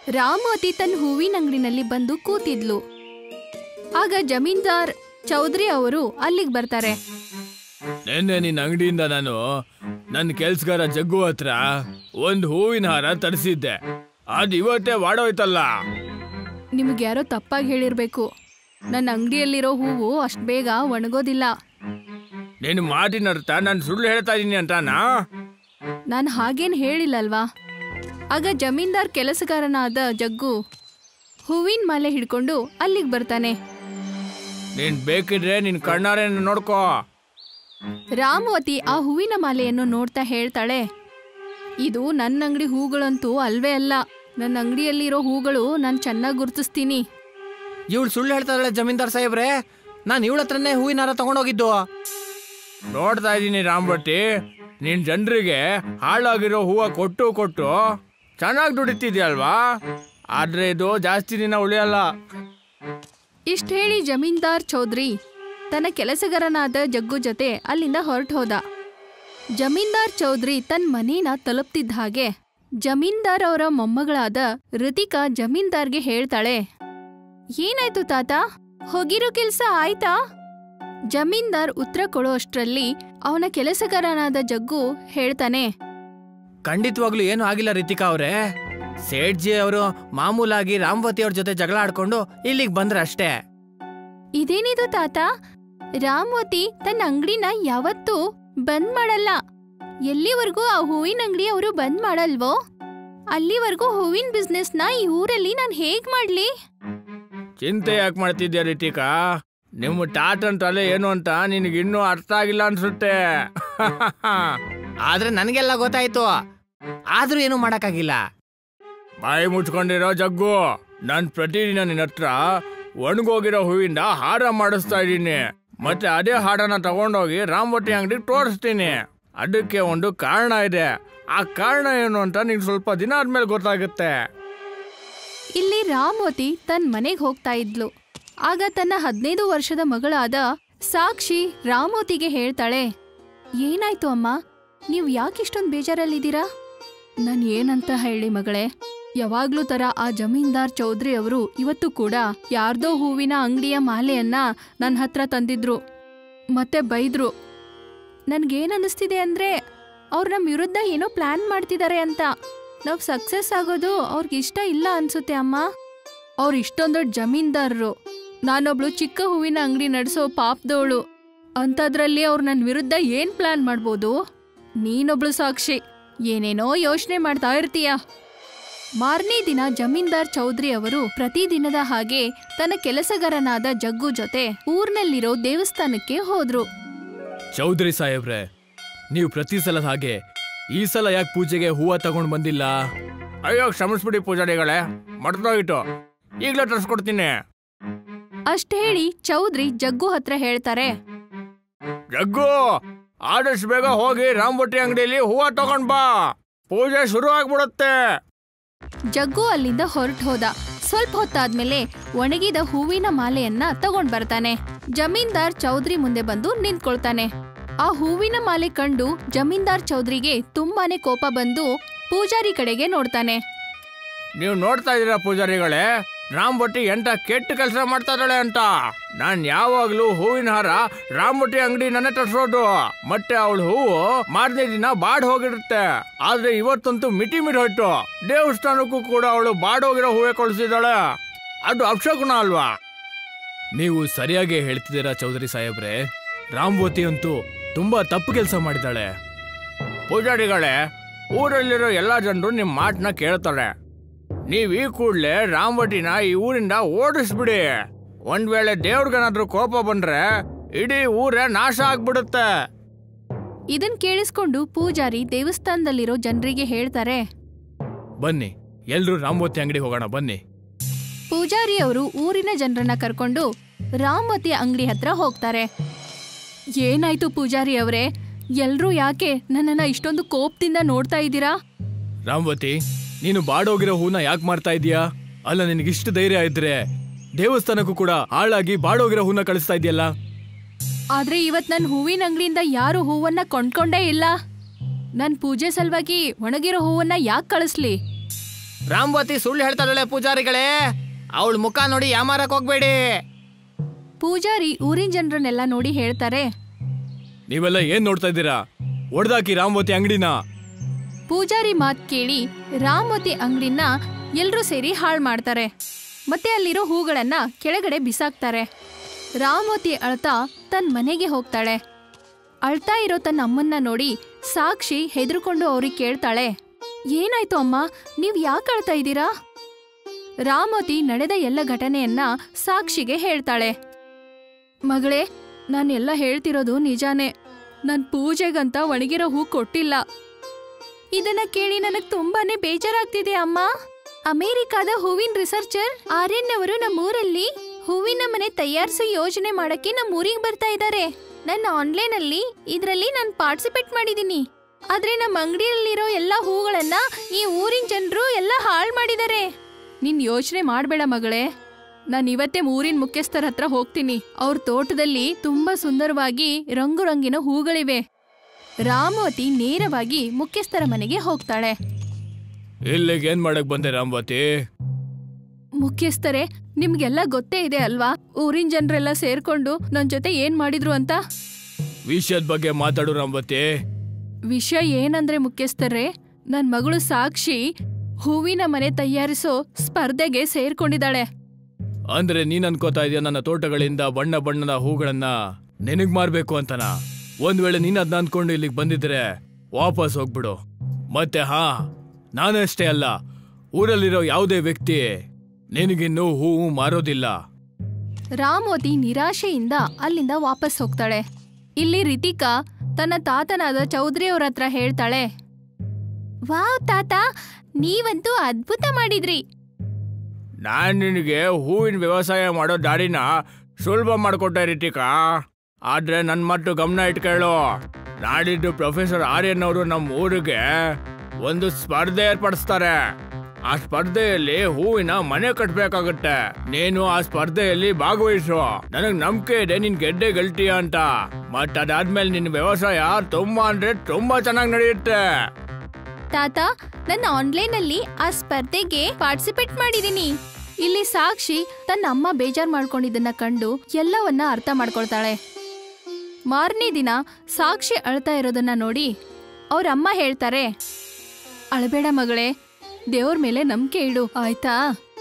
ರಾಮವತಿ ತನ್ನ ಹೂವಿನ ಅಂಗಡಿನಲ್ಲಿ ಬಂದು ಕೂತಿದ್ಲು ಆಗ ಜಮೀನ್ದಾರ್ ಚೌಧರಿ ಅವರು ಅಲ್ಲಿಗೆ ಬರ್ತಾರೆ ನಿನ್ನೆ ನಿನ್ನ ಅಂಗಡಿಯಿಂದ ನಾನು ನನ್ನ ಕೆಲ್ಸಗಾರ ಜಗ್ಗು ಹತ್ರ ಒಂದು ಹೂವಿನ ಹಾರ ತರಿಸಿದ್ದೆ ಅದು ಇವತ್ತೇ ವಾಡೋಯ್ತಲ್ಲ ನಿಮ್ಗೆ ಯಾರೋ ತಪ್ಪಾಗಿ ಹೇಳಿರ್ಬೇಕು ನನ್ನ ಅಂಗಡಿಯಲ್ಲಿರೋ ಹೂವು ಅಷ್ಟು ಬೇಗ ಒಣಗೋದಿಲ್ಲ ನಿನ್ನ ಮಾತಿನ ಅರ್ಥ ನಾನು ಸುಳ್ಳು ಹೇಳ್ತಾ ಇದೀನಿ ಅಂತಾನಾ ನಾನು ಹಾಗೇನು ಹೇಳಿಲ್ಲಲ್ವಾ ಆಗ ಜಮೀನ್ದಾರ್ ಕೆಲಸಗಾರನಾದ ಜಗ್ಗು ಹೂವಿನ ಮಾಲೆ ಹಿಡ್ಕೊಂಡು ಅಲ್ಲಿಗೆ ಬರ್ತಾನೆ ನೀನ್ ಬೇಕಿದ್ರೆ ನಿನ್ ಕಣ್ಣಾರೆ ನೋಡ್ಕೋ ರಾಮವತಿ ಆ ಹೂವಿನ ಮಾಲೆಯನ್ನು ನೋಡ್ತಾ ಹೇಳ್ತಾಳೆ ಇದು ನನ್ನ ಅಂಗಡಿ ಹೂಗಳಂತೂ ಅಲ್ವೇ ಅಲ್ಲ ನನ್ನ ಅಂಗಡಿಯಲ್ಲಿರೋ ಹೂಗಳು ನಾನು ಚೆನ್ನಾಗಿ ಗುರುತಿಸ್ತೀನಿ ಇವಳು ಸುಳ್ಳು ಹೇಳ್ತಾಳೆ ಜಮೀನ್ದಾರ್ ಸಾಹೇಬ್ರೆ ನಾನು ಇವಳ ಹತ್ರನೇ ಹೂವಿನ ಹಾರ ತಗೊಂಡೋಗಿದ್ದು ನೋಡ್ತಾ ಇದೀನಿ ರಾಮಭಟ್ಟಿ ನಿನ್ ಜನರಿಗೆ ಹಾಳಾಗಿರೋ ಹೂವ ಕೊಟ್ಟು ಕೊಟ್ಟು ಚೆನ್ನಾಗಿ ದುಡಿತಿದ್ಯಲ್ವಾ ಆದ್ರೆ ಇದು ಜಾಸ್ತಿ ದಿನ ಉಳಿಯಲ್ಲ ಇಷ್ಟ ಹೇಳಿ ಜಮೀನ್ದಾರ್ ಚೌಧರಿ ತನ್ನ ಕೆಲಸಗಾರನಾದ ಜಗ್ಗು ಜೊತೆ ಅಲ್ಲಿಂದ ಹೊರಟು ಹೋದ ಜಮೀನ್ದಾರ್ ಚೌಧರಿ ತನ್ನ ಮನೇನ ತಲುಪ್ತಿದ್ದ ಹಾಗೆ ಜಮೀನ್ದಾರ್ ಅವರ ಮೊಮ್ಮಗಳಾದ ಋತಿಕಾ ಜಮೀನ್ದಾರ್ಗೆ ಹೇಳ್ತಾಳೆ ಏನಾಯ್ತು ತಾತ ಹೋಗಿರೋ ಕೆಲ್ಸ ಆಯ್ತಾ ಜಮೀನ್ದಾರ್ ಉತ್ತರ ಕೊಡೋ ಅಷ್ಟ್ರಲ್ಲಿ ಅವನ ಕೆಲಸಗಾರನಾದ ಜಗ್ಗು ಹೇಳ್ತಾನೆ ಖಂಡಿತವಾಗ್ಲೂ ಏನು ಆಗಿಲ್ಲ ರಿತಿಕಾ ಅವ್ರೆ ಸೇಠ್ಜಿ ಅವರು ಮಾಮೂಲಾಗಿ ರಾಮವತಿ ಅವ್ರ ಜೊತೆ ಜಗಳ ಆಡ್ಕೊಂಡು ಇಲ್ಲಿಗೆ ಬಂದ್ರ ಅಷ್ಟೇ ಇದೇನಿದು ತಾತ ರಾಮವತಿ ತನ್ನ ಅಂಗಡಿನ ಯಾವತ್ತೂ ಬಂದ್ ಮಾಡಲ್ಲ ಎಲ್ಲಿವರೆಗೂ ಆ ಹೂವಿನ ಅಂಗಡಿ ಅವರು ಬಂದ್ ಮಾಡಲ್ವೋ ಅಲ್ಲಿವರೆಗೂ ಹೂವಿನ ಬಿಸ್ನೆಸ್ನ ಈ ಊರಲ್ಲಿ ನಾನು ಹೇಗ್ ಮಾಡ್ಲಿ ಚಿಂತೆ ಯಾಕೆ ಮಾಡ್ತಿದ್ಯಾ ರಿತಿಕಾ ನಿಮ್ಮ ಟಾಟನ್ ತಲೆ ಏನು ಅಂತ ನಿನಗೆ ಇನ್ನೂ ಅರ್ಥ ಆಗಿಲ್ಲ ಅನ್ಸುತ್ತೆ ಆದ್ರೆ ನನಗೆಲ್ಲ ಗೊತ್ತಾಯ್ತು ಆದ್ರೂ ಏನು ಮಾಡಕ್ಕಾಗಿಲ್ಲ ಬಾಯಿ ಮುಚ್ಕೊಂಡಿರೋ ಜಗ್ಗು ನಾನ್ ಪ್ರತಿದಿನ ನಿನ್ನ ಹತ್ರ ಒಣಗೋಗಿರೋ ಹೂವಿಂದ ಹಾರ ಮಾಡಿಸ್ತಾ ಇದ್ದೀನಿ ಮತ್ತೆ ಅದೇ ಹಾಡನ್ನ ತಗೊಂಡೋಗಿ ರಾಮವಟ್ಟಿ ಅಂಗಡಿಗೆ ತೋರಿಸ್ತೀನಿ ಅದಕ್ಕೆ ಒಂದು ಕಾರಣ ಇದೆ ಆ ಕಾರಣ ಏನು ಅಂತ ನಿಂಗೆ ಸ್ವಲ್ಪ ದಿನ ಆದ್ಮೇಲೆ ಗೊತ್ತಾಗುತ್ತೆ ಇಲ್ಲಿ ರಾಮವತಿ ತನ್ನ ಮನೆಗೆ ಹೋಗ್ತಾ ಇದ್ಲು ಆಗ ತನ್ನ ಹದಿನೈದು ವರ್ಷದ ಮಗಳಾದ ಸಾಕ್ಷಿ ರಾಮವತಿಗೆ ಹೇಳ್ತಾಳೆ ಏನಾಯ್ತು ಅಮ್ಮ ನೀವು ಯಾಕಿಷ್ಟೊಂದು ಬೇಜಾರಲ್ಲಿದ್ದೀರಾ ನಾನು ಏನಂತ ಹೇಳಿ ಮಗಳೇ ಯಾವಾಗ್ಲೂ ತರ ಆ ಜಮೀನ್ದಾರ್ ಚೌಧರಿ ಅವರು ಇವತ್ತು ಕೂಡ ಯಾರ್ದೋ ಹೂವಿನ ಅಂಗಡಿಯ ಮಾಲೆಯನ್ನ ನನ್ನ ಹತ್ರ ತಂದಿದ್ರು ಮತ್ತೆ ಬೈದ್ರು ನನ್ಗೇನ್ ಅನ್ನಿಸ್ತಿದೆ ಅಂದ್ರೆ ಅವ್ರು ನಮ್ಮ ವಿರುದ್ಧ ಏನೋ ಪ್ಲಾನ್ ಮಾಡ್ತಿದ್ದಾರೆ ಅಂತ ನಾವು ಸಕ್ಸಸ್ ಆಗೋದು ಅವ್ರಿಗೆ ಇಷ್ಟ ಇಲ್ಲ ಅನ್ಸುತ್ತೆ ಅಮ್ಮ ಅವ್ರು ಇಷ್ಟೊಂದು ದೊಡ್ಡ ಜಮೀನ್ದಾರರು ನಾನೊಬ್ಳು ಚಿಕ್ಕ ಹೂವಿನ ಅಂಗಡಿ ನಡೆಸೋ ಪಾಪದವಳು ಅಂಥದ್ರಲ್ಲಿ ಅವ್ರು ನನ್ನ ವಿರುದ್ಧ ಏನ್ ಪ್ಲಾನ್ ಮಾಡ್ಬೋದು ನೀನೊಬ್ಳು ಸಾಕ್ಷಿ ಏನೇನೋ ಯೋಚನೆ ಮಾಡ್ತಾ ಇರ್ತೀಯ ಮಾರನೇ ದಿನ ಜಮೀನ್ದಾರ್ ಚೌಧರಿ ಅವರು ಪ್ರತಿದಿನದ ಹಾಗೆ ತನ್ನ ಕೆಲಸಗಾರನಾದ ಜಗ್ಗು ಜೊತೆ ಊರ್ನಲ್ಲಿರೋ ದೇವಸ್ಥಾನಕ್ಕೆ ಹೋದ್ರು ಚೌಧರಿ ಸಾಹೇಬ್ರೆ ನೀವು ಪ್ರತಿ ಸಲದ ಹಾಗೆ ಈ ಸಲ ಯಾಕೆ ಪೂಜೆಗೆ ಹೂವ ತಗೊಂಡ್ ಬಂದಿಲ್ಲ ಅಯ್ಯೋ ಕ್ಷಮಿಸ್ಬಿಡಿ ಪೂಜಾರಿಗಳೇ ಮರ್ತೋಗಿತ್ತು ಈಗಲೇ ತರಿಸ್ಕೊಡ್ತೀನಿ ಅಷ್ಟ್ ಹೇಳಿ ಚೌಧರಿ ಜಗ್ಗು ಹತ್ರ ಹೇಳ್ತಾರೆ ಜಗ್ಗು ಆದಷ್ಟು ಬೇಗ ಹೋಗಿ ರಾಮಬಟ್ಟಿ ಅಂಗಡಿಯಲ್ಲಿ ಹೂವ ತಗೊಂಡ್ ಬಾ ಪೂಜೆ ಶುರು ಆಗ್ಬಿಡುತ್ತೆ ಜಗ್ಗು ಅಲ್ಲಿಂದ ಹೊರಟು ಹೋದ ಸ್ವಲ್ಪ ಹೊತ್ತಾದ್ಮೇಲೆ ಒಣಗಿದ ಹೂವಿನ ಮಾಲೆಯನ್ನ ತಗೊಂಡ್ ಬರ್ತಾನೆ ಜಮೀನ್ದಾರ್ ಚೌಧರಿ ಮುಂದೆ ಬಂದು ನಿಂತ್ಕೊಳ್ತಾನೆ ಆ ಹೂವಿನ ಮಾಲೆ ಕಂಡು ಜಮೀನ್ದಾರ್ ಚೌಧರಿಗೆ ತುಂಬಾನೇ ಕೋಪ ಬಂದು ಪೂಜಾರಿ ಕಡೆಗೆ ನೋಡ್ತಾನೆ ನೀವು ನೋಡ್ತಾ ಇದೀರಾ ಪೂಜಾರಿಗಳೇ ರಾಮಬಟ್ಟಿ ಎಂತ ಕೆಟ್ಟ ಕೆಲಸ ಮಾಡ್ತಾ ಇದ್ದಾಳೆ ಅಂತ ನಾನ್ ಯಾವಾಗ್ಲೂ ಹೂವಿನ ಹಾರ ರಾಮಬಟ್ಟಿ ಅಂಗಡಿ ನನ್ನ ತರ್ಸೋದು ಮತ್ತೆ ಅವಳು ಹೂವು ಮಾರನೇ ದಿನ ಬಾಡ್ ಹೋಗಿರುತ್ತೆ ಆದ್ರೆ ಇವತ್ತಂತೂ ಮಿಟಿ ಮಿಟಿ ಹೋಯ್ತು ದೇವಸ್ಥಾನಕ್ಕೂ ಕೂಡ ಅವಳು ಬಾಡೋಗಿರೋ ಹೂವೇ ಕಳಿಸಿದಾಳೆ ಅದು ಅಪಶಕುನ ಅಲ್ವಾ ನೀವು ಸರಿಯಾಗಿ ಹೇಳ್ತಿದ್ದೀರಾ ಚೌಧರಿ ಸಾಹೇಬ್ರೆ ರಾಮವತಿ ಅಂತೂ ತುಂಬಾ ತಪ್ಪು ಕೆಲಸ ಮಾಡಿದಾಳೆ ಪೂಜಾರಿಗಳೇ ಊರಲ್ಲಿರೋ ಎಲ್ಲಾ ಜನರು ನಿಮ್ ಮಾತನ್ನ ಕೇಳ್ತಾರೆ ನೀವ್ ಈ ಕೂಡ್ಲೆ ರಾಮವಟಿನ ಈ ಊರಿಂದ ಓಡಿಸ್ಬಿಡಿ ಒಂದ್ ವೇಳೆ ದೇವ್ರಿಗೇನಾದ್ರೂ ಕೋಪ ಬಂದ್ರೆ ಇಡೀ ಊರೇ ನಾಶ ಆಗ್ಬಿಡುತ್ತೆ ಇದನ್ ಕೇಳಿಸ್ಕೊಂಡು ಪೂಜಾರಿ ದೇವಸ್ಥಾನದಲ್ಲಿರೋ ಜನರಿಗೆ ಹೇಳ್ತಾರೆ ಬನ್ನಿ ಎಲ್ರು ರಾಮವತಿ ಅಂಗಡಿ ಹೋಗೋಣ ಬನ್ನಿ ಪೂಜಾರಿ ಅವರು ಊರಿನ ಜನರನ್ನ ಕರ್ಕೊಂಡು ರಾಮವತಿ ಅಂಗಡಿ ಹತ್ರ ಹೋಗ್ತಾರೆ ಏನಾಯ್ತು ಪೂಜಾರಿ ಅವರೇ ಎಲ್ರೂ ಯಾಕೆ ನನ್ನನ್ನ ಇಷ್ಟೊಂದು ಕೋಪದಿಂದ ನೋಡ್ತಾ ಇದ್ದೀರಾ ರಾಮವತಿ ನೀನು ಬಾಡೋಗಿರೋ ಹೂನ ಯಾಕೆ ಮಾರ್ತಾ ಇದೀಯಾ ಅಲ್ಲ ನಿನಗಿಷ್ಟು ಧೈರ್ಯ ಇದ್ರೆ ದೇವಸ್ಥಾನಕ್ಕೂ ಕೂಡ ಹಾಳಾಗಿ ಬಾಡೋಗಿರೋ ಹೂನ ಕಳಿಸ್ತಾ ಇದೆಯಲ್ಲ ಆದ್ರೆ ಇವತ್ ನನ್ ಹೂವಿನ ಅಂಗಡಿಯಿಂದ ಯಾರು ಹೂವನ್ನ ಕೊಂಡ್ಕೊಂಡೇ ಇಲ್ಲ ನನ್ ಪೂಜೆ ಸಲುವಾಗಿ ಒಣಗಿರೋ ಹೂವನ್ನ ಯಾಕೆ ಕಳಿಸ್ಲಿ ರಾಮವತಿ ಸುಳ್ಳು ಹೇಳ್ತಾಳೆ ಪೂಜಾರಿಗಳೇ ಅವಳ ಮುಖ ನೋಡಿ ಯಾಮಾರಕ್ ಹೋಗ್ಬೇಡಿ ಪೂಜಾರಿ ಊರಿನ ಜನರನ್ನೆಲ್ಲ ನೋಡಿ ಹೇಳ್ತಾರೆ ನೀವೆಲ್ಲ ಏನ್ ನೋಡ್ತಾ ಇದ್ದೀರಾ ಹೊಡ್ದಾಕಿ ರಾಮವತಿ ಅಂಗಡಿನ ಪೂಜಾರಿ ಮಾತ್ ಕೇಳಿ ರಾಮವತಿ ಅಂಗಡಿನ ಎಲ್ರೂ ಸೇರಿ ಹಾಳು ಮಾಡ್ತಾರೆ ಮತ್ತೆ ಅಲ್ಲಿರೋ ಹೂಗಳನ್ನ ಕೆಳಗಡೆ ಬಿಸಾಕ್ತಾರೆ ರಾಮವತಿ ಅಳ್ತಾ ತನ್ನ ಮನೆಗೆ ಹೋಗ್ತಾಳೆ ಅಳ್ತಾ ಇರೋ ತನ್ನ ಅಮ್ಮನ್ನ ನೋಡಿ ಸಾಕ್ಷಿ ಹೆದರ್ಕೊಂಡು ಅವ್ರಿಗೆ ಕೇಳ್ತಾಳೆ ಏನಾಯ್ತು ಅಮ್ಮ ನೀವ್ ಯಾಕೆ ಅಳ್ತಾ ಇದ್ದೀರಾ ರಾಮವತಿ ನಡೆದ ಎಲ್ಲ ಘಟನೆಯನ್ನ ಸಾಕ್ಷಿಗೆ ಹೇಳ್ತಾಳೆ ಮಗಳೇ ನಾನೆಲ್ಲ ಹೇಳ್ತಿರೋದು ನಿಜಾನೇ ನನ್ ಪೂಜೆಗಂತ ಒಣಗಿರೋ ಹೂ ಕೊಟ್ಟಿಲ್ಲ ಇದನ್ನ ಕೇಳಿ ನನಗ್ ತುಂಬಾನೇ ಬೇಜಾರಾಗ್ತಿದೆ ಅಮ್ಮ ಅಮೆರಿಕಾದ ಹೂವಿನ ರಿಸರ್ಚರ್ ಆರ್ಯನ್ ಅವರು ನಮ್ಮೂರಲ್ಲಿ ಹೂವಿನ ಮನೆ ತಯಾರಿಸೋ ಯೋಜನೆ ಮಾಡಕ್ಕೆ ನಮ್ಮ ಊರಿಗೆ ಬರ್ತಾ ಇದ್ದಾರೆ ನನ್ನ ಆನ್ಲೈನ್ ಅಲ್ಲಿ ಇದ್ರಲ್ಲಿ ನಾನು ಪಾರ್ಟಿಸಿಪೇಟ್ ಮಾಡಿದೀನಿ ಆದ್ರೆ ನಮ್ಮ ಅಂಗಡಿಯಲ್ಲಿರೋ ಎಲ್ಲಾ ಹೂಗಳನ್ನ ಈ ಊರಿನ ಜನರು ಎಲ್ಲ ಹಾಳು ಮಾಡಿದ್ದಾರೆ ನೀನ್ ಯೋಚನೆ ಮಾಡ್ಬೇಡ ಮಗಳೇ ನಾನು ಇವತ್ತೇ ಊರಿನ ಮುಖ್ಯಸ್ಥರ ಹತ್ರ ಹೋಗ್ತೀನಿ ಅವ್ರ ತೋಟದಲ್ಲಿ ತುಂಬಾ ಸುಂದರವಾಗಿ ರಂಗು ರಂಗಿನ ಹೂಗಳಿವೆ ರಾಮವತಿ ನೇರವಾಗಿ ಮುಖ್ಯಸ್ಥರ ಮನೆಗೆ ಹೋಗ್ತಾಳೆ ಇಲ್ಲಿಗೆ ಏನ್ ಮಾಡಕ್ ಬಂದೆ ರಾಮವತಿ ಮುಖ್ಯಸ್ಥರೇ ನಿಮ್ಗೆಲ್ಲ ಗೊತ್ತೇ ಇದೆ ಅಲ್ವಾ ಊರಿನ ಜನರೆಲ್ಲ ಸೇರ್ಕೊಂಡು ನನ್ ಜೊತೆ ಏನ್ ಮಾಡಿದ್ರು ಅಂತ ವಿಷಯದ ಬಗ್ಗೆ ಮಾತಾಡು ರಾಮವತಿ ವಿಷಯ ಏನಂದ್ರೆ ಮುಖ್ಯಸ್ಥರೇ ನನ್ ಮಗಳು ಸಾಕ್ಷಿ ಹೂವಿನ ಮನೆ ತಯಾರಿಸೋ ಸ್ಪರ್ಧೆಗೆ ಸೇರ್ಕೊಂಡಿದ್ದಾಳೆ ಅಂದ್ರೆ ನೀನ್ ಅನ್ಕೋತಾ ಇದೀಯ ನನ್ನ ತೋಟಗಳಿಂದ ಬಣ್ಣ ಬಣ್ಣದ ಹೂಗಳನ್ನ ನಿನಗ್ ಮಾರ್ಬೇಕು ಅಂತನಾ ಒಂದ್ ವೇಳೆ ನೀನ್ ಅದ್ನ ಅನ್ಕೊಂಡು ಇಲ್ಲಿಗೆ ಬಂದಿದ್ರೆ ವಾಪಸ್ ಹೋಗ್ಬಿಡು ಮತ್ತೆ ಹಾ ನಾನಷ್ಟೇ ಅಲ್ಲ ಊರಲ್ಲಿರೋ ಯಾವುದೇ ವ್ಯಕ್ತಿ ನಿನಗಿನ್ನೂ ಹೂವು ಮಾರೋದಿಲ್ಲ ರಾಮೋತಿ ನಿರಾಶೆಯಿಂದ ಅಲ್ಲಿಂದ ವಾಪಸ್ ಹೋಗ್ತಾಳೆ ಇಲ್ಲಿ ರಿತಿಕಾ ತನ್ನ ತಾತನಾದ ಚೌಧರಿ ಅವ್ರ ಹತ್ರ ಹೇಳ್ತಾಳೆ ವಾವ್ ತಾತ ನೀವಂತೂ ಅದ್ಭುತ ಮಾಡಿದ್ರಿ ನಾನ್ ನಿನಗೆ ಹೂವಿನ ವ್ಯವಸಾಯ ಮಾಡೋ ದಾರಿನ ಸುಲಭ ಮಾಡ್ಕೊಟ್ಟೆ ರಿತಿಕಾ ಆದ್ರೆ ನನ್ ಮಟ್ಟು ಗಮನ ಇಟ್ಕೊಳ್ಳು ನಾಡಿದ್ದು ಪ್ರೊಫೆಸರ್ ಆರ್ಯನ್ ಅವರು ನಮ್ಮ ಊರಿಗೆ ಒಂದು ಸ್ಪರ್ಧೆ ಏರ್ಪಡಿಸ್ತಾರೆ ಆ ಸ್ಪರ್ಧೆಯಲ್ಲಿ ಹೂವಿನ ಮನೆ ಕಟ್ಬೇಕಾಗತ್ತೆ ನೀನು ಆ ಸ್ಪರ್ಧೆಯಲ್ಲಿ ಭಾಗವಹಿಸು ನನಗ್ ನಂಬಿಕೆ ಇದೆ ನೀನ್ ಗೆದ್ದೆ ಗೆಲ್ತೀಯ ಅಂತ ಮತ್ ಅದಾದ್ಮೇಲೆ ನಿನ್ ವ್ಯವಸಾಯ ತುಂಬಾ ಅಂದ್ರೆ ತುಂಬಾ ಚೆನ್ನಾಗಿ ನಡೆಯುತ್ತೆ ತಾತ ನನ್ನ ಆನ್ಲೈನ್ ಅಲ್ಲಿ ಆ ಸ್ಪರ್ಧೆಗೆ ಪಾರ್ಟಿಸಿಪೇಟ್ ಮಾಡಿದೀನಿ ಇಲ್ಲಿ ಸಾಕ್ಷಿ ತನ್ನ ಅಮ್ಮ ಬೇಜಾರ್ ಮಾಡ್ಕೊಂಡಿದ್ದನ್ನ ಕಂಡು ಎಲ್ಲವನ್ನ ಅರ್ಥ ಮಾಡ್ಕೊಳ್ತಾಳೆ ಮಾರನೇ ದಿನ ಸಾಕ್ಷಿ ಅಳ್ತಾ ಇರೋದನ್ನ ನೋಡಿ ಅವ್ರ ಅಮ್ಮ ಹೇಳ್ತಾರೆ ಅಳಬೇಡ ಮಗಳೇ ದೇವ್ರ ಮೇಲೆ ನಂಬಿಕೆ ಇಡು ಆಯ್ತಾ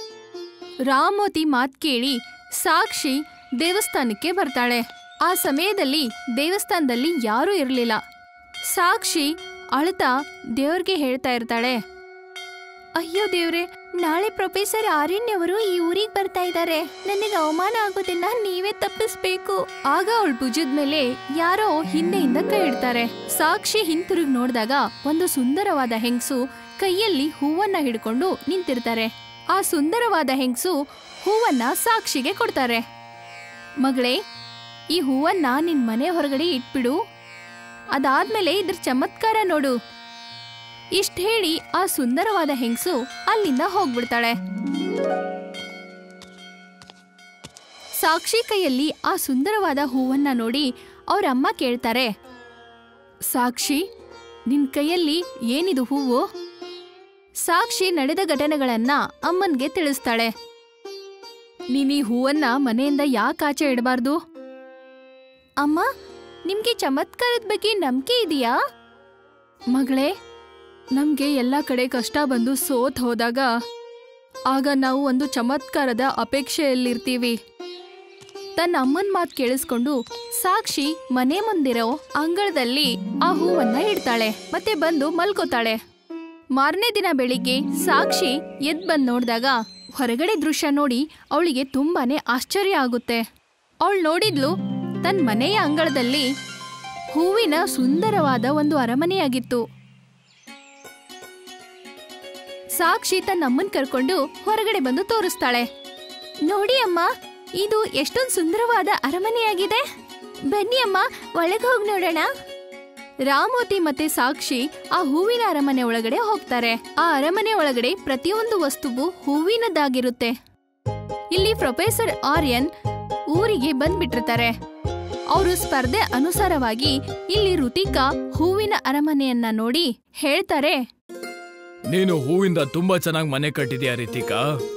ರಾಮೋತಿ ಮಾತ್ ಕೇಳಿ ಸಾಕ್ಷಿ ದೇವಸ್ಥಾನಕ್ಕೆ ಬರ್ತಾಳೆ ಆ ಸಮಯದಲ್ಲಿ ದೇವಸ್ಥಾನದಲ್ಲಿ ಯಾರೂ ಇರಲಿಲ್ಲ ಸಾಕ್ಷಿ ಅಳ್ತಾ ದೇವ್ರಿಗೆ ಹೇಳ್ತಾ ಇರ್ತಾಳೆ ಅಯ್ಯೋ ದೇವ್ರೆ ನಾಳೆ ಪ್ರೊಫೆಸರ್ ಆರ್ಯನ್ಯವರು ಈ ಊರಿಗೆ ಬರ್ತಾ ಇದ್ದಾರೆ ನನಗೆ ಅವಮಾನ ಆಗೋದನ್ನ ನೀವೇ ತಪ್ಪಿಸ್ಬೇಕು ಆಗ ಅವಳ ಭುಜದ ಮೇಲೆ ಯಾರೋ ಹಿಂದೆಯಿಂದ ಕೈ ಇಡ್ತಾರೆ ಸಾಕ್ಷಿ ಹಿಂತಿರುಗಿ ನೋಡಿದಾಗ ಒಂದು ಸುಂದರವಾದ ಹೆಂಗಸು ಕೈಯಲ್ಲಿ ಹೂವನ್ನ ಹಿಡ್ಕೊಂಡು ನಿಂತಿರ್ತಾರೆ ಆ ಸುಂದರವಾದ ಹೆಂಗಸು ಹೂವನ್ನ ಸಾಕ್ಷಿಗೆ ಕೊಡ್ತಾರೆ ಮಗಳೇ ಈ ಹೂವನ್ನ ನಿನ್ ಮನೆ ಹೊರಗಡೆ ಇಟ್ಬಿಡು ಅದಾದ್ಮೇಲೆ ಇದ್ರ ಚಮತ್ಕಾರ ನೋಡು ಇಷ್ಟ ಹೇಳಿ ಆ ಸುಂದರವಾದ ಹೆಂಗಸು ಅಲ್ಲಿಂದ ಹೋಗ್ಬಿಡ್ತಾಳೆ ಸಾಕ್ಷಿ ಕೈಯಲ್ಲಿ ಆ ಸುಂದರವಾದ ಹೂವನ್ನ ನೋಡಿ ಅವ್ರ ಅಮ್ಮ ಕೇಳ್ತಾರೆ ಸಾಕ್ಷಿ ನಿನ್ ಕೈಯಲ್ಲಿ ಏನಿದು ಹೂವು ಸಾಕ್ಷಿ ನಡೆದ ಘಟನೆಗಳನ್ನ ಅಮ್ಮನ್ಗೆ ತಿಳಿಸ್ತಾಳೆ ನೀನ್ ಈ ಹೂವನ್ನ ಮನೆಯಿಂದ ಯಾಕೆ ಆಚೆ ಇಡಬಾರ್ದು ಅಮ್ಮ ನಿಮ್ಗೆ ಚಮತ್ಕಾರದ ಬಗ್ಗೆ ನಂಬಿಕೆ ಇದೆಯಾ ಮಗಳೇ ನಮ್ಗೆ ಎಲ್ಲ ಕಡೆ ಕಷ್ಟ ಬಂದು ಸೋತ್ ಹೋದಾಗ ಆಗ ನಾವು ಒಂದು ಚಮತ್ಕಾರದ ಅಪೇಕ್ಷೆಯಲ್ಲಿರ್ತೀವಿ ತನ್ನ ಅಮ್ಮನ್ ಮಾತ್ ಕೇಳಿಸ್ಕೊಂಡು ಸಾಕ್ಷಿ ಮನೆ ಮುಂದಿರೋ ಅಂಗಳದಲ್ಲಿ ಆ ಹೂವನ್ನ ಇಡ್ತಾಳೆ ಮತ್ತೆ ಬಂದು ಮಲ್ಕೋತಾಳೆ ಮಾರನೇ ದಿನ ಬೆಳಿಗ್ಗೆ ಸಾಕ್ಷಿ ಎದ್ ಬಂದ್ ನೋಡಿದಾಗ ಹೊರಗಡೆ ದೃಶ್ಯ ನೋಡಿ ಅವಳಿಗೆ ತುಂಬಾನೇ ಆಶ್ಚರ್ಯ ಆಗುತ್ತೆ ಅವಳು ನೋಡಿದ್ಲು ತನ್ನ ಮನೆಯ ಅಂಗಳದಲ್ಲಿ ಹೂವಿನ ಸುಂದರವಾದ ಒಂದು ಅರಮನೆಯಾಗಿತ್ತು ಸಾಕ್ಷಿ ತನ್ನ ಅಮ್ಮನ್ ಕರ್ಕೊಂಡು ಹೊರಗಡೆ ಬಂದು ತೋರಿಸ್ತಾಳೆ ನೋಡಿ ಅಮ್ಮ ಇದು ಎಷ್ಟೊಂದು ಸುಂದರವಾದ ಅರಮನೆಯಾಗಿದೆ ಬನ್ನಿ ಅಮ್ಮ ಒಳಗೆ ಹೋಗಿ ನೋಡೋಣ ರಾಮೋತಿ ಮತ್ತೆ ಸಾಕ್ಷಿ ಆ ಹೂವಿನ ಅರಮನೆ ಒಳಗಡೆ ಹೋಗ್ತಾರೆ ಆ ಅರಮನೆ ಒಳಗಡೆ ಪ್ರತಿಯೊಂದು ವಸ್ತುವು ಹೂವಿನದಾಗಿರುತ್ತೆ ಇಲ್ಲಿ ಪ್ರೊಫೆಸರ್ ಆರ್ಯನ್ ಊರಿಗೆ ಬಂದ್ಬಿಟ್ಟಿರ್ತಾರೆ ಅವರು ಸ್ಪರ್ಧೆ ಅನುಸಾರವಾಗಿ ಇಲ್ಲಿ ಋತಿಕಾ ಹೂವಿನ ಅರಮನೆಯನ್ನ ನೋಡಿ ಹೇಳ್ತಾರೆ ನೀನು ಹೂವಿಂದ ತುಂಬಾ ಚೆನ್ನಾಗಿ ಮನೆ ಕಟ್ಟಿದ್ಯಾ ರಿತಿಕಾ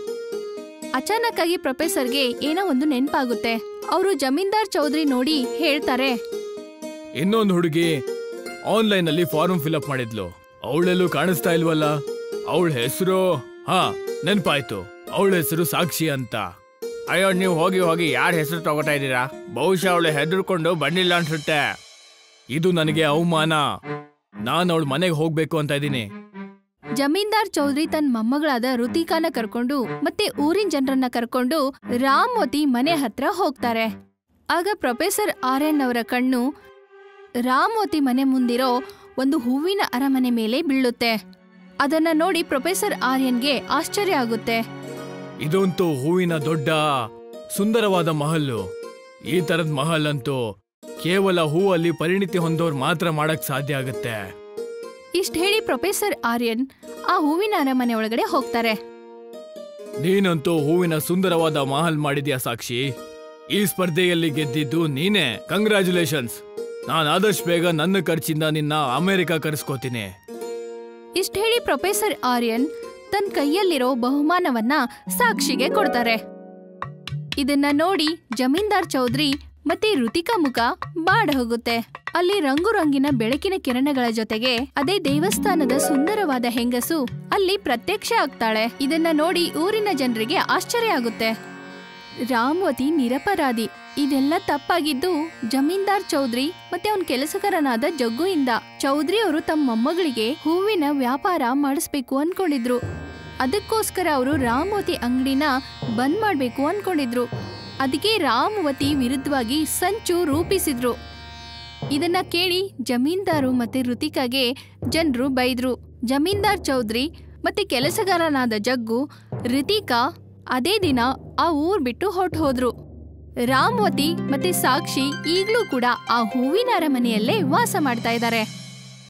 ಅಚಾನಕ್ ಆಗಿ ಪ್ರೊಫೆಸರ್ಗೆ ಏನೋ ಒಂದು ನೆನ್ಪಾಗುತ್ತೆ ಅವರು ಜಮೀನ್ದಾರ್ ಚೌಧರಿ ನೋಡಿ ಹೇಳ್ತಾರೆ ಇನ್ನೊಂದು ಹುಡುಗಿ ಆನ್ಲೈನ್ ಅಲ್ಲಿ ಫಾರ್ಮ್ ಫಿಲ್ಅಪ್ ಮಾಡಿದ್ಲು ಅವಳೆಲ್ಲೂ ಕಾಣಿಸ್ತಾ ಇಲ್ವಲ್ಲ ಅವಳ ಹೆಸರು ಹಾ ನೆನ್ಪಾಯ್ತು ಅವಳ ಹೆಸರು ಸಾಕ್ಷಿ ಅಂತ ಅಯ್ಯೋ ನೀವು ಹೋಗಿ ಹೋಗಿ ಯಾರ ಹೆಸರು ತಗೋತಾ ಇದ್ದೀರಾ ಬಹುಶಃ ಅವಳು ಹೆದರ್ಕೊಂಡು ಬಂದಿಲ್ಲ ಅನ್ಸುತ್ತೆ ಇದು ನನಗೆ ಅವಮಾನ ನಾನು ಅವಳ ಮನೆಗೆ ಹೋಗ್ಬೇಕು ಅಂತ ಇದ್ದೀನಿ ಜಮೀನ್ದಾರ್ ಚೌಧರಿ ತನ್ನ ಮೊಮ್ಮಗಳಾದ ಋತಿಕಾನ ಕರ್ಕೊಂಡು ಮತ್ತೆ ಊರಿನ ಜನರನ್ನ ಕರ್ಕೊಂಡು ರಾಮೋತಿ ಮನೆ ಹತ್ರ ಹೋಗ್ತಾರೆ ಆಗ ಪ್ರೊಫೆಸರ್ ಆರ್ಯನ್ ಅವರ ಕಣ್ಣು ರಾಮೋತಿ ಮನೆ ಮುಂದಿರೋ ಒಂದು ಹೂವಿನ ಅರಮನೆ ಮೇಲೆ ಬೀಳುತ್ತೆ ಅದನ್ನ ನೋಡಿ ಪ್ರೊಫೆಸರ್ ಆರ್ಯನ್ಗೆ ಆಶ್ಚರ್ಯ ಆಗುತ್ತೆ ಇದಂತೂ ಹೂವಿನ ದೊಡ್ಡ ಸುಂದರವಾದ ಮಹಲ್ಲು ಈ ತರದ ಮಹಲ್ ಅಂತೂ ಕೇವಲ ಹೂವಲ್ಲಿ ಪರಿಣಿತಿ ಹೊಂದೋರ್ ಮಾತ್ರ ಮಾಡಕ್ ಸಾಧ್ಯ ಆಗುತ್ತೆ ಇಷ್ಟ ಹೇಳಿ ಪ್ರೊಫೆಸರ್ ಆರ್ಯನ್ ಆ ಹೂವಿನ ಅರಮನೆ ಒಳಗಡೆ ಹೋಗ್ತಾರೆ ನೀನಂತೂ ಹೂವಿನ ಸುಂದರವಾದ ಮಹಲ್ ಮಾಡಿದ್ಯಾ ಸಾಕ್ಷಿ ಈ ಸ್ಪರ್ಧೆಯಲ್ಲಿ ಗೆದ್ದಿದ್ದು ನೀನೇ ಕಂಗ್ರ್ಯಾಚುಲೇಷನ್ಸ್ ನಾನು ಆದಷ್ಟು ಬೇಗ ನನ್ನ ಖರ್ಚಿಂದ ನಿನ್ನ ಅಮೆರಿಕ ಕರೆಸ್ಕೋತೀನಿ ಇಷ್ಟ ಹೇಳಿ ಪ್ರೊಫೆಸರ್ ಆರ್ಯನ್ ತನ್ನ ಕೈಯಲ್ಲಿರೋ ಬಹುಮಾನವನ್ನ ಸಾಕ್ಷಿಗೆ ಕೊಡ್ತಾರೆ ಇದನ್ನ ನೋಡಿ ಜಮೀನ್ದಾರ್ ಚೌಧರಿ ಮತ್ತೆ ಋತಿಕಾ ಮುಖ ಬಾಡ ಹೋಗುತ್ತೆ ಅಲ್ಲಿ ರಂಗು ರಂಗಿನ ಬೆಳಕಿನ ಕಿರಣಗಳ ಜೊತೆಗೆ ಅದೇ ದೇವಸ್ಥಾನದ ಸುಂದರವಾದ ಹೆಂಗಸು ಅಲ್ಲಿ ಪ್ರತ್ಯಕ್ಷ ಆಗ್ತಾಳೆ ಇದನ್ನ ನೋಡಿ ಊರಿನ ಜನರಿಗೆ ಆಶ್ಚರ್ಯ ಆಗುತ್ತೆ ರಾಮವತಿ ನಿರಪರಾಧಿ ಇದೆಲ್ಲ ತಪ್ಪಾಗಿದ್ದು ಜಮೀನ್ದಾರ್ ಚೌಧರಿ ಮತ್ತೆ ಅವನ ಕೆಲಸಗಾರನಾದ ಜಗ್ಗುಯಿಂದ ಚೌಧರಿ ಅವರು ತಮ್ಮ ಮೊಮ್ಮಗಳಿಗೆ ಹೂವಿನ ವ್ಯಾಪಾರ ಮಾಡಿಸ್ಬೇಕು ಅನ್ಕೊಂಡಿದ್ರು ಅದಕ್ಕೋಸ್ಕರ ಅವರು ರಾಮವತಿ ಅಂಗಡಿನ ಬಂದ್ ಮಾಡ್ಬೇಕು ಅನ್ಕೊಂಡಿದ್ರು ಅದಕ್ಕೆ ರಾಮವತಿ ವಿರುದ್ಧವಾಗಿ ಸಂಚು ರೂಪಿಸಿದ್ರು ಇದನ್ನ ಕೇಳಿ ಜಮೀನ್ದಾರು ಮತ್ತೆ ಋತಿಕಾಗೆ ಜನರು ಬೈದ್ರು ಜಮೀನ್ದಾರ್ ಚೌಧರಿ ಮತ್ತೆ ಕೆಲಸಗಾರನಾದ ಜಗ್ಗು ರಿತಿಕಾ ಅದೇ ದಿನ ಆ ಊರ್ ಬಿಟ್ಟು ಹೊರಟು ಹೋದ್ರು ರಾಮವತಿ ಮತ್ತೆ ಸಾಕ್ಷಿ ಈಗ್ಲೂ ಕೂಡ ಆ ಹೂವಿನ ಅರಮನೆಯಲ್ಲೇ ವಾಸ ಮಾಡ್ತಾ ಇದ್ದಾರೆ